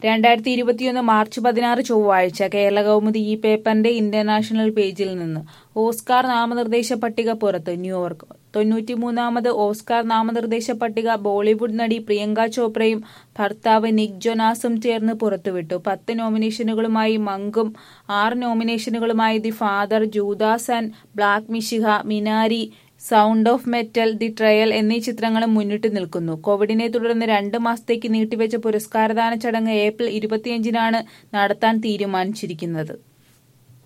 രണ്ടായിരത്തി ഇരുപത്തിയൊന്ന് മാർച്ച് പതിനാറ് ചൊവ്വാഴ്ച കേരള കൗമുദി ഈ പേപ്പറിന്റെ ഇന്റർനാഷണൽ പേജിൽ നിന്ന് ഓസ്കാർ നാമനിർദ്ദേശ പട്ടിക പുറത്ത് ന്യൂയോർക്ക് തൊണ്ണൂറ്റിമൂന്നാമത് ഓസ്കാർ നാമനിർദ്ദേശ പട്ടിക ബോളിവുഡ് നടി പ്രിയങ്ക ചോപ്രയും ഭർത്താവ് നിക് ജൊനാസും ചേർന്ന് പുറത്തുവിട്ടു പത്ത് നോമിനേഷനുകളുമായി മങ്കും ആറ് നോമിനേഷനുകളുമായി the father Judas and black Messiah Minari sound of metal the trial എന്നീ ചിത്രങ്ങളും മുന്നിട്ട് നിൽക്കുന്നു കോവിഡിനെ തുടർന്ന് രണ്ട് മാസത്തേക്ക് നീട്ടിവെച്ച പുരസ്കാരദാന ചടങ്ങ് ഏപ്രിൽ ഇരുപത്തിയഞ്ചിനാണ് നടത്താൻ തീരുമാനിച്ചിരിക്കുന്നത്